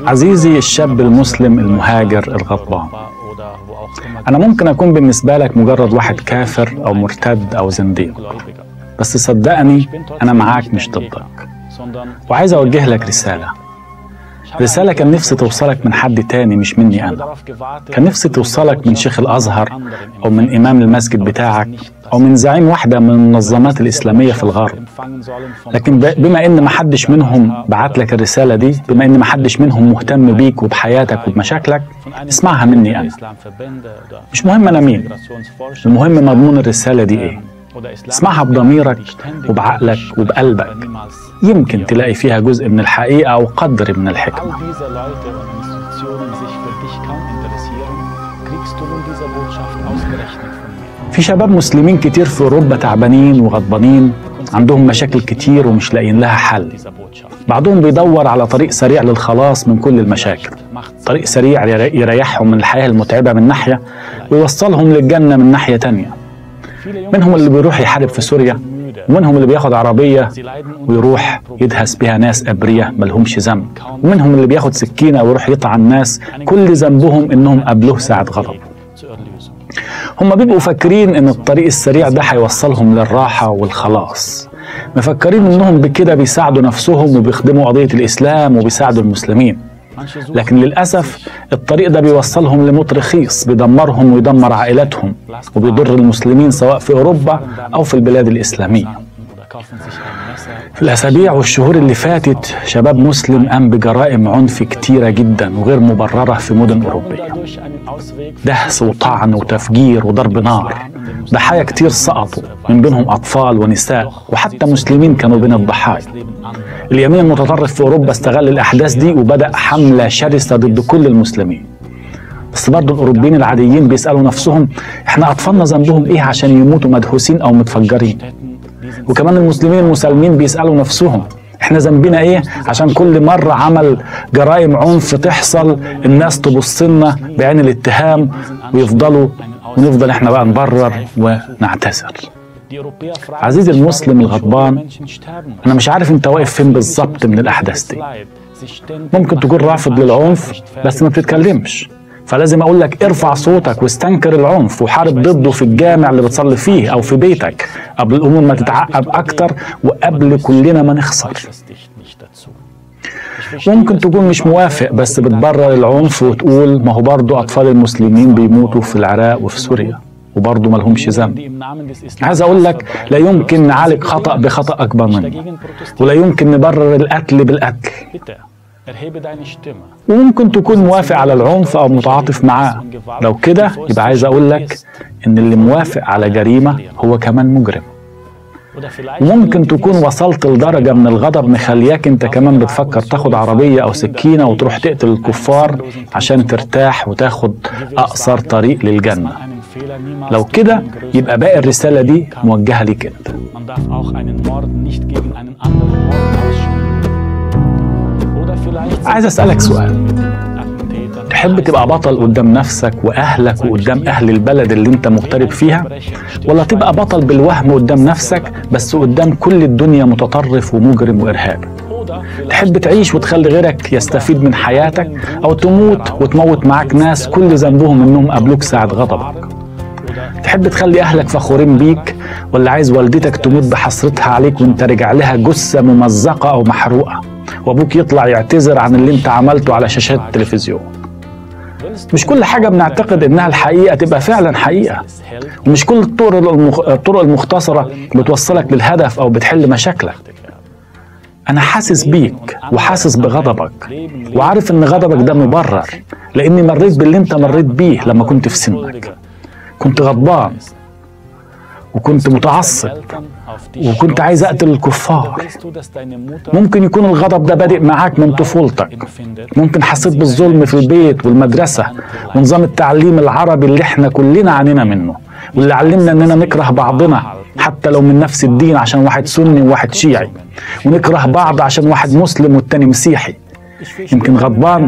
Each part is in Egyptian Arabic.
عزيزي الشاب المسلم المهاجر الغضبان أنا ممكن أكون بالنسبة لك مجرد واحد كافر أو مرتد أو زنديق بس صدقني أنا معاك مش ضدك وعايز أوجه لك رسالة رسالة كان نفسي توصلك من حد تاني مش مني أنا كان نفسي توصلك من شيخ الأزهر أو من إمام المسجد بتاعك أو من زعيم واحدة من المنظمات الإسلامية في الغرب لكن بما إن محدش منهم بعت لك الرسالة دي بما إن محدش منهم مهتم بيك وبحياتك وبمشاكلك اسمعها مني أنا مش مهم أنا مين المهم مضمون الرسالة دي إيه اسمعها بضميرك وبعقلك وبقلبك يمكن تلاقي فيها جزء من الحقيقة أو قدر من الحكمة في شباب مسلمين كتير في أوروبا تعبانين وغضبانين عندهم مشاكل كتير ومش لاقيين لها حل بعضهم بيدور على طريق سريع للخلاص من كل المشاكل طريق سريع يريحهم من الحياة المتعبة من ناحية ويوصلهم للجنة من ناحية تانية منهم اللي بيروح يحارب في سوريا ومنهم اللي بياخد عربية ويروح يدهس بها ناس أبرياء ملهمش ذنب ومنهم اللي بياخد سكينة ويروح يطعن ناس كل ذنبهم إنهم قابلوه ساعة غضب هم بيبقوا فاكرين إن الطريق السريع ده هيوصلهم للراحة والخلاص مفكرين إنهم بكده بيساعدوا نفسهم وبيخدموا قضية الإسلام وبيساعدوا المسلمين لكن للأسف الطريق ده بيوصلهم لموت رخيص بيدمرهم ويدمر عائلاتهم وبيضر المسلمين سواء في أوروبا أو في البلاد الإسلامية في الأسابيع والشهور اللي فاتت شباب مسلم قام بجرائم عنف كتيرة جدا وغير مبررة في مدن أوروبية دهس وطعن وتفجير وضرب نار ضحايا كتير سقطوا من بينهم أطفال ونساء وحتى مسلمين كانوا بين الضحايا اليمين المتطرف في أوروبا استغل الأحداث دي وبدأ حملة شرسة ضد كل المسلمين بس برضه الأوروبيين العاديين بيسألوا نفسهم إحنا أطفالنا ذنبهم إيه عشان يموتوا مدهوسين أو متفجرين وكمان المسلمين المسالمين بيسألوا نفسهم احنا ذنبنا ايه عشان كل مرة عمل جرائم عنف تحصل الناس تبص لنا بعين الاتهام ويفضلوا ونفضل احنا بقى نبرر ونعتذر عزيزي المسلم الغضبان انا مش عارف انت واقف فين بالظبط من الاحداث دي ممكن تكون رافض للعنف بس ما بتتكلمش فلازم اقول لك ارفع صوتك واستنكر العنف وحارب ضده في الجامع اللي بتصلي فيه او في بيتك قبل الامور ما تتعقد اكتر وقبل كلنا ما نخسر ممكن تكون مش موافق بس بتبرر العنف وتقول ما هو برضه اطفال المسلمين بيموتوا في العراق وفي سوريا وبرضه ما لهمش ذنب عايز اقول لك لا يمكن نعالج خطا بخطا اكبر منه ولا يمكن نبرر القتل بالقتل وممكن تكون موافق على العنف او متعاطف معاه لو كده يبقى عايز اقول لك ان اللي موافق على جريمه هو كمان مجرم وممكن تكون وصلت لدرجه من الغضب مخلياك انت كمان بتفكر تاخد عربيه او سكينه وتروح تقتل الكفار عشان ترتاح وتاخد اقصر طريق للجنه لو كده يبقى باقي الرساله دي موجهه ليك انت عايز اسالك سؤال تحب تبقى بطل قدام نفسك واهلك وقدام اهل البلد اللي انت مغترب فيها ولا تبقى بطل بالوهم قدام نفسك بس قدام كل الدنيا متطرف ومجرم وارهابي تحب تعيش وتخلي غيرك يستفيد من حياتك او تموت وتموت معاك ناس كل ذنبهم انهم قابلوك ساعه غضبك تحب تخلي اهلك فخورين بيك ولا عايز والدتك تموت بحسرتها عليك وانت راجع لها جثه ممزقه او محروقه وابوك يطلع يعتذر عن اللي انت عملته على شاشات التلفزيون مش كل حاجة بنعتقد إنها الحقيقة تبقى فعلا حقيقة ومش كل الطرق المخ... الطرق المختصرة بتوصلك للهدف أو بتحل مشاكلك أنا حاسس بيك وحاسس بغضبك وعارف إن غضبك ده مبرر لأني مريت باللي أنت مريت بيه لما كنت في سنك كنت غضبان وكنت متعصب وكنت عايز اقتل الكفار ممكن يكون الغضب ده بادئ معاك من طفولتك ممكن حسيت بالظلم في البيت والمدرسة ونظام التعليم العربي اللي احنا كلنا عانينا منه واللي علمنا اننا نكره بعضنا حتى لو من نفس الدين عشان واحد سني وواحد شيعي ونكره بعض عشان واحد مسلم والتاني مسيحي يمكن غضبان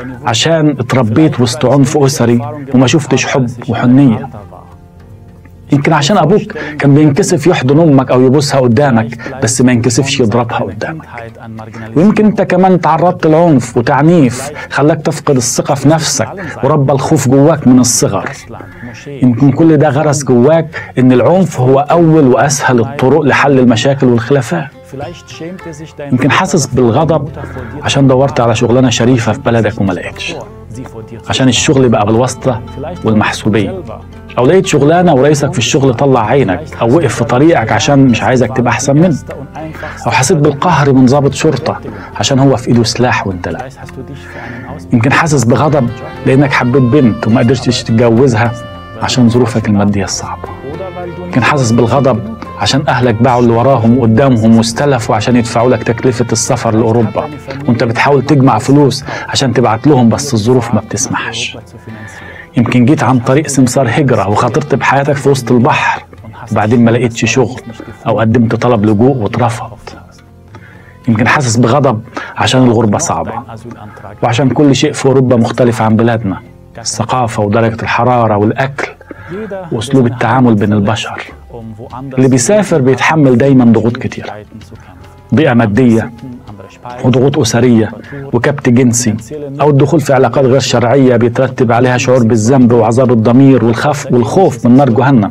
عشان اتربيت وسط عنف اسري وما شفتش حب وحنيه يمكن عشان ابوك كان بينكسف يحضن امك او يبوسها قدامك بس ما ينكسفش يضربها قدامك ويمكن انت كمان تعرضت لعنف وتعنيف خلاك تفقد الثقه في نفسك وربى الخوف جواك من الصغر يمكن كل ده غرس جواك ان العنف هو اول واسهل الطرق لحل المشاكل والخلافات يمكن حاسس بالغضب عشان دورت على شغلانه شريفه في بلدك وما لقيتش عشان الشغل بقى بالواسطه والمحسوبيه او لقيت شغلانه ورئيسك في الشغل طلع عينك او وقف في طريقك عشان مش عايزك تبقى احسن منه او حسيت بالقهر من ضابط شرطه عشان هو في ايده سلاح وانت لا يمكن حاسس بغضب لانك حبيت بنت وما قدرتش تتجوزها عشان ظروفك الماديه الصعبه يمكن حاسس بالغضب عشان اهلك باعوا اللي وراهم وقدامهم واستلفوا عشان يدفعوا لك تكلفه السفر لاوروبا وانت بتحاول تجمع فلوس عشان تبعت لهم بس الظروف ما بتسمحش يمكن جيت عن طريق سمسار هجرة وخاطرت بحياتك في وسط البحر وبعدين ما لقيتش شغل أو قدمت طلب لجوء واترفض يمكن حاسس بغضب عشان الغربة صعبة وعشان كل شيء في أوروبا مختلف عن بلادنا الثقافة ودرجة الحرارة والأكل وأسلوب التعامل بين البشر اللي بيسافر بيتحمل دايما ضغوط كتير ضيقة مادية وضغوط أسرية وكبت جنسي أو الدخول في علاقات غير شرعية بيترتب عليها شعور بالذنب وعذاب الضمير والخف والخوف من نار جهنم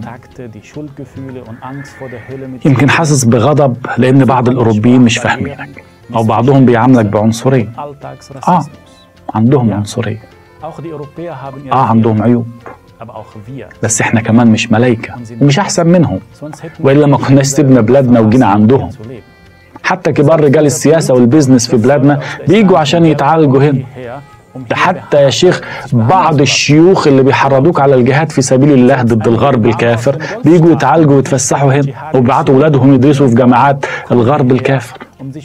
يمكن حاسس بغضب لأن بعض الأوروبيين مش فاهمينك أو بعضهم بيعاملك بعنصرية آه عندهم عنصرية آه عندهم عيوب بس احنا كمان مش ملايكة ومش أحسن منهم وإلا ما كناش سيبنا بلادنا وجينا عندهم حتى كبار رجال السياسة والبيزنس في بلادنا بيجوا عشان يتعالجوا هنا ده حتى يا شيخ بعض الشيوخ اللي بيحرضوك على الجهاد في سبيل الله ضد الغرب الكافر بيجوا يتعالجوا ويتفسحوا هنا وبيبعتوا اولادهم يدرسوا في جامعات الغرب الكافر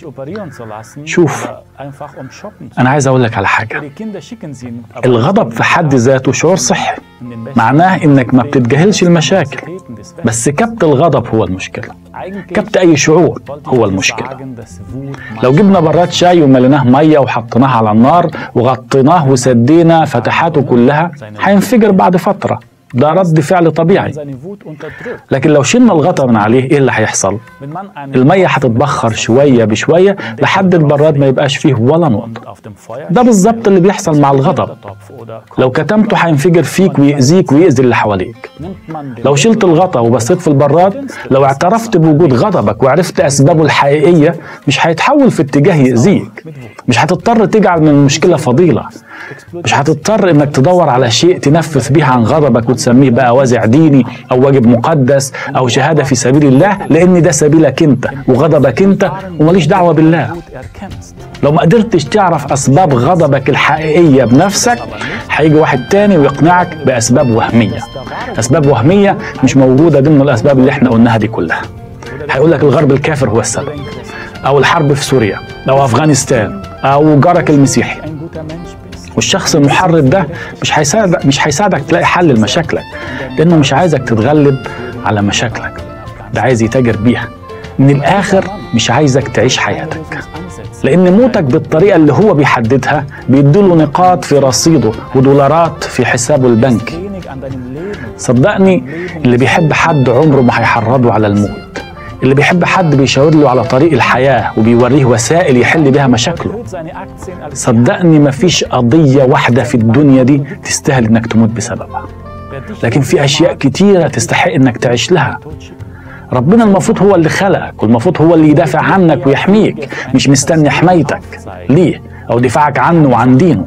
شوف انا عايز اقول لك على حاجه الغضب في حد ذاته شعور صحي معناه انك ما بتتجاهلش المشاكل بس كبت الغضب هو المشكله كبت اي شعور هو المشكله لو جبنا براد شاي ومليناه ميه وحطيناه على النار وغطيناه وسدينا فتحاته كلها هينفجر بعد فتره ده رد فعل طبيعي لكن لو شلنا الغطا من عليه ايه اللي هيحصل الميه هتتبخر شويه بشويه لحد البراد ما يبقاش فيه ولا نقطه ده بالظبط اللي بيحصل مع الغضب لو كتمته هينفجر فيك ويأذيك ويأذي اللي حواليك لو شلت الغطا وبصيت في البراد لو اعترفت بوجود غضبك وعرفت اسبابه الحقيقيه مش هيتحول في اتجاه يأذيك مش هتضطر تجعل من المشكله فضيله مش هتضطر انك تدور على شيء تنفذ بيه عن غضبك وتسميه بقى وازع ديني او واجب مقدس او شهاده في سبيل الله لان ده سبيلك انت وغضبك انت وماليش دعوه بالله لو ما قدرتش تعرف اسباب غضبك الحقيقيه بنفسك هيجي واحد تاني ويقنعك باسباب وهميه اسباب وهميه مش موجوده ضمن الاسباب اللي احنا قلناها دي كلها هيقول لك الغرب الكافر هو السبب او الحرب في سوريا او افغانستان او جارك المسيحي والشخص المحرض ده مش هيساعدك مش هيساعدك تلاقي حل لمشاكلك لانه مش عايزك تتغلب على مشاكلك ده عايز يتاجر بيها من الاخر مش عايزك تعيش حياتك لان موتك بالطريقه اللي هو بيحددها بيديله نقاط في رصيده ودولارات في حسابه البنكي صدقني اللي بيحب حد عمره ما هيحرضه على الموت اللي بيحب حد بيشاور له على طريق الحياة وبيوريه وسائل يحل بها مشاكله صدقني مفيش قضية واحدة في الدنيا دي تستاهل انك تموت بسببها لكن في أشياء كتيرة تستحق انك تعيش لها ربنا المفروض هو اللي خلقك والمفروض هو اللي يدافع عنك ويحميك مش مستني حمايتك ليه أو دفاعك عنه وعن دينه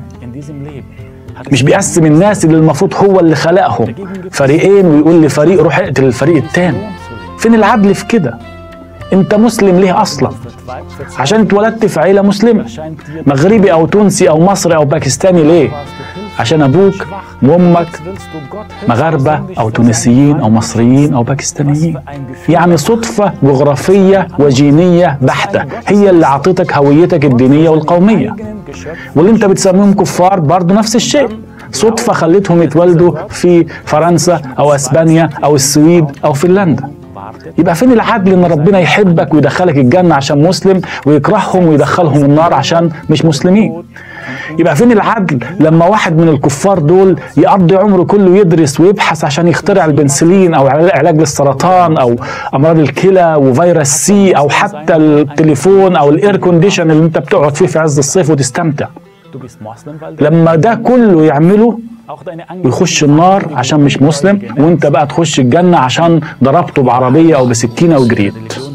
مش بيقسم الناس اللي المفروض هو اللي خلقهم فريقين ويقول لفريق روح اقتل الفريق التاني فين العدل في كده انت مسلم ليه اصلا عشان اتولدت في عيله مسلمه مغربي او تونسي او مصري او باكستاني ليه عشان ابوك وامك مغاربه او تونسيين او مصريين او باكستانيين يعني صدفه جغرافيه وجينيه بحته هي اللي عطتك هويتك الدينيه والقوميه واللي انت بتسميهم كفار برضه نفس الشيء صدفه خلتهم يتولدوا في فرنسا او اسبانيا او السويد او فنلندا يبقى فين العدل ان ربنا يحبك ويدخلك الجنه عشان مسلم ويكرههم ويدخلهم النار عشان مش مسلمين يبقى فين العدل لما واحد من الكفار دول يقضي عمره كله يدرس ويبحث عشان يخترع البنسلين او علاج للسرطان او امراض الكلى وفيروس سي او حتى التليفون او الاير كونديشن اللي انت بتقعد فيه في عز الصيف وتستمتع لما ده كله يعمله ويخش النار عشان مش مسلم وانت بقى تخش الجنة عشان ضربته بعربية او بسكينة وجريت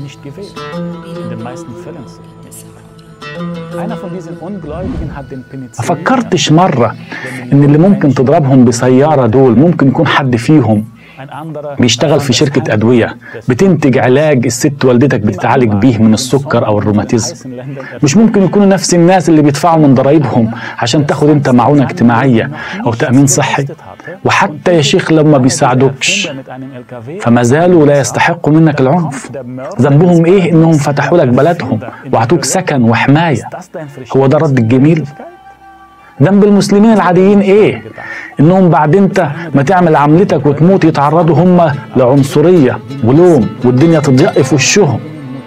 ما فكرتش مرة ان اللي ممكن تضربهم بسيارة دول ممكن يكون حد فيهم بيشتغل في شركة أدوية بتنتج علاج الست والدتك بتتعالج بيه من السكر أو الروماتيزم مش ممكن يكونوا نفس الناس اللي بيدفعوا من ضرايبهم عشان تاخد انت معونة اجتماعية أو تأمين صحي وحتى يا شيخ لما بيساعدوكش فما زالوا لا يستحقوا منك العنف ذنبهم ايه انهم فتحوا لك بلدهم وعطوك سكن وحماية هو ده رد الجميل ذنب المسلمين العاديين ايه انهم بعد انت ما تعمل عملتك وتموت يتعرضوا هم لعنصريه ولوم والدنيا تضيق في وشهم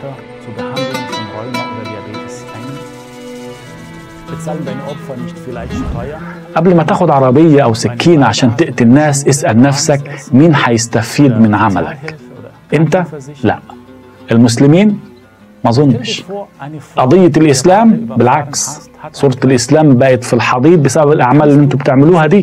قبل ما تاخد عربية أو سكينة عشان تقتل الناس اسأل نفسك مين هيستفيد من عملك أنت؟ لا المسلمين ما اظنش قضية الإسلام بالعكس صورة الإسلام بقت في الحضيض بسبب الأعمال اللي أنتوا بتعملوها دي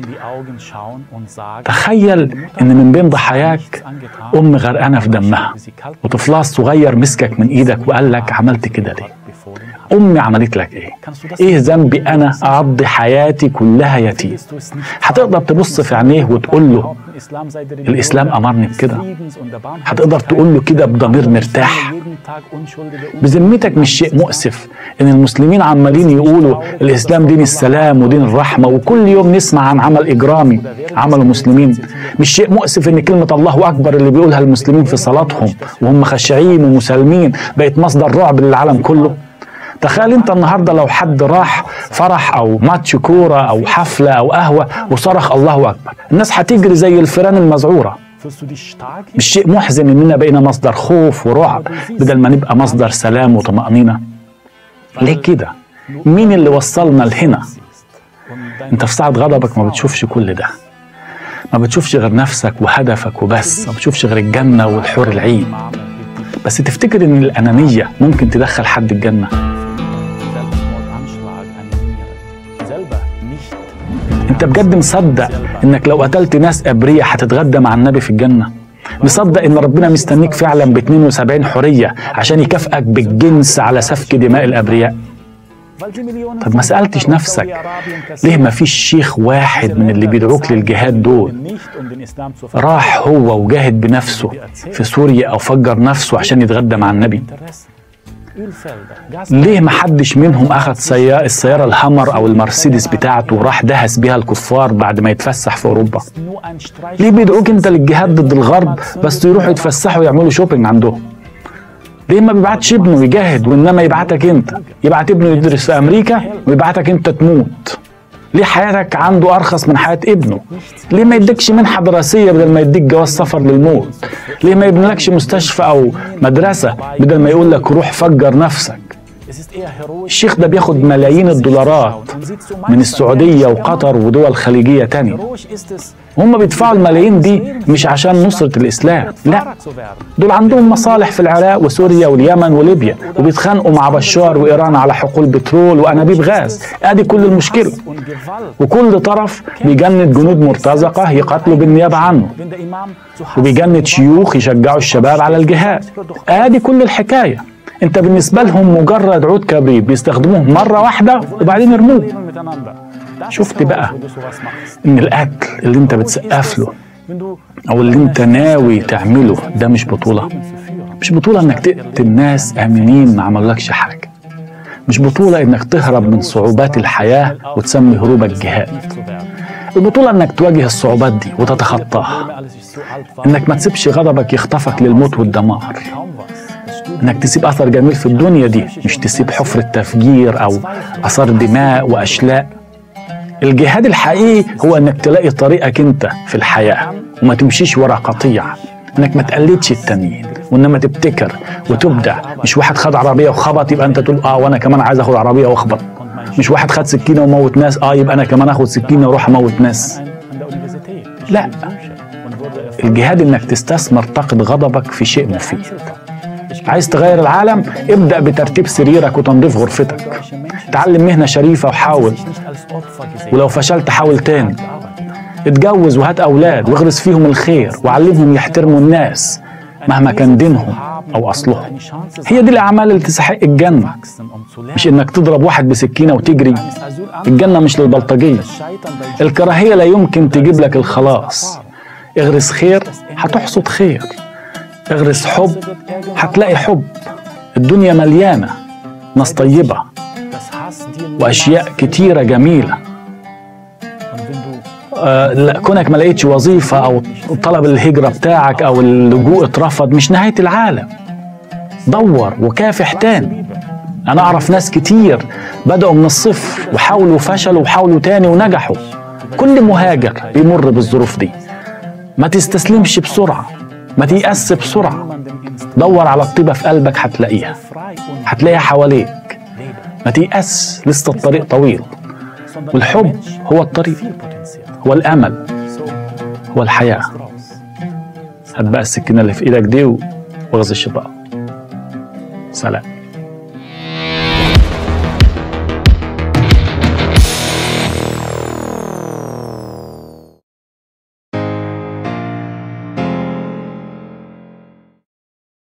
تخيل إن من بين ضحاياك أم غرقانة في دمها وطفلها الصغير مسكك من إيدك وقال لك عملت كده ليه أمي عملت لك إيه؟ إيه ذنبي أنا أقضي حياتي كلها يتيم؟ هتقدر تبص في عينيه وتقول له الإسلام أمرني بكده هتقدر تقول له كده بضمير مرتاح بذمتك مش شيء مؤسف إن المسلمين عمالين يقولوا الإسلام دين السلام ودين الرحمة وكل يوم نسمع عن عمل إجرامي عمله مسلمين مش شيء مؤسف إن كلمة الله أكبر اللي بيقولها المسلمين في صلاتهم وهم خشعين ومسالمين بقت مصدر رعب للعالم كله تخيل انت النهارده لو حد راح فرح او ماتش كوره او حفله او قهوه وصرخ الله اكبر الناس هتجري زي الفيران المذعوره مش شيء محزن اننا بقينا مصدر خوف ورعب بدل ما نبقى مصدر سلام وطمأنينة ليه كده مين اللي وصلنا لهنا انت في ساعة غضبك ما بتشوفش كل ده ما بتشوفش غير نفسك وهدفك وبس ما بتشوفش غير الجنة والحور العين بس تفتكر ان الأنانية ممكن تدخل حد الجنة انت بجد مصدق انك لو قتلت ناس ابرياء هتتغدى مع النبي في الجنه مصدق ان ربنا مستنيك فعلا ب 72 حريه عشان يكافئك بالجنس على سفك دماء الابرياء طب ما سألتش نفسك ليه ما فيش شيخ واحد من اللي بيدعوك للجهاد دول راح هو وجاهد بنفسه في سوريا أو فجر نفسه عشان يتغدى مع النبي ليه ما حدش منهم اخذ سيارة السيارة الهامر او المرسيدس بتاعته وراح دهس بيها الكفار بعد ما يتفسح في اوروبا ليه بيدعوك انت للجهاد ضد الغرب بس يروحوا يتفسحوا ويعملوا شوبينج عندهم ليه ما بيبعتش ابنه يجاهد وانما يبعتك انت يبعت ابنه يدرس في امريكا ويبعتك انت تموت ليه حياتك عنده ارخص من حياه ابنه ليه ما يديكش منحه دراسيه بدل ما يديك جواز سفر للموت ليه ما يبنلكش مستشفى او مدرسه بدل ما يقول لك روح فجر نفسك الشيخ ده بياخد ملايين الدولارات من السعودية وقطر ودول خليجية تانية هم بيدفعوا الملايين دي مش عشان نصرة الإسلام لا دول عندهم مصالح في العراق وسوريا واليمن وليبيا وبيتخانقوا مع بشار وإيران على حقول بترول وأنابيب غاز أدي كل المشكلة وكل طرف بيجند جنود مرتزقة يقاتلوا بالنيابة عنه وبيجند شيوخ يشجعوا الشباب على الجهاد أدي كل الحكاية انت بالنسبة لهم مجرد عود كبريت بيستخدموه مرة واحدة وبعدين يرموه شفت بقى ان القتل اللي انت بتسقف له او اللي انت ناوي تعمله ده مش بطولة مش بطولة انك تقتل ناس امنين ما عملكش حاجة مش بطولة انك تهرب من صعوبات الحياة وتسمي هروبك جهاد البطولة انك تواجه الصعوبات دي وتتخطاها انك ما تسيبش غضبك يخطفك للموت والدمار انك تسيب اثر جميل في الدنيا دي مش تسيب حفرة تفجير او اثار دماء واشلاء الجهاد الحقيقي هو انك تلاقي طريقك انت في الحياة وما تمشيش ورا قطيع انك ما تقلدش التانيين وانما تبتكر وتبدع مش واحد خد عربية وخبط يبقى انت تقول اه وانا كمان عايز اخد عربية واخبط مش واحد خد سكينه وموت ناس اه يبقى انا كمان اخد سكينه واروح اموت ناس لا الجهاد انك تستثمر طاقه غضبك في شيء مفيد عايز تغير العالم ابدا بترتيب سريرك وتنظيف غرفتك تعلم مهنه شريفه وحاول ولو فشلت حاول تاني اتجوز وهات اولاد واغرس فيهم الخير وعلمهم يحترموا الناس مهما كان دينهم او اصلهم هي دي الاعمال اللي تستحق الجنه مش انك تضرب واحد بسكينه وتجري الجنه مش للبلطجيه الكراهيه لا يمكن تجيب لك الخلاص اغرس خير هتحصد خير اغرس حب هتلاقي حب الدنيا مليانه ناس طيبه واشياء كتيره جميله آه لا كونك ما لقيتش وظيفه او طلب الهجره بتاعك او اللجوء اترفض مش نهايه العالم دور وكافح تاني انا اعرف ناس كتير بداوا من الصفر وحاولوا وفشلوا وحاولوا تاني ونجحوا كل مهاجر بيمر بالظروف دي ما تستسلمش بسرعه ما تيأس بسرعه دور على الطيبه في قلبك هتلاقيها هتلاقيها حواليك ما تيأس لسه الطريق طويل والحب هو الطريق هو الامل هو الحياه هات بقى السكينه اللي في ايدك دي واغزي الشيطان سلام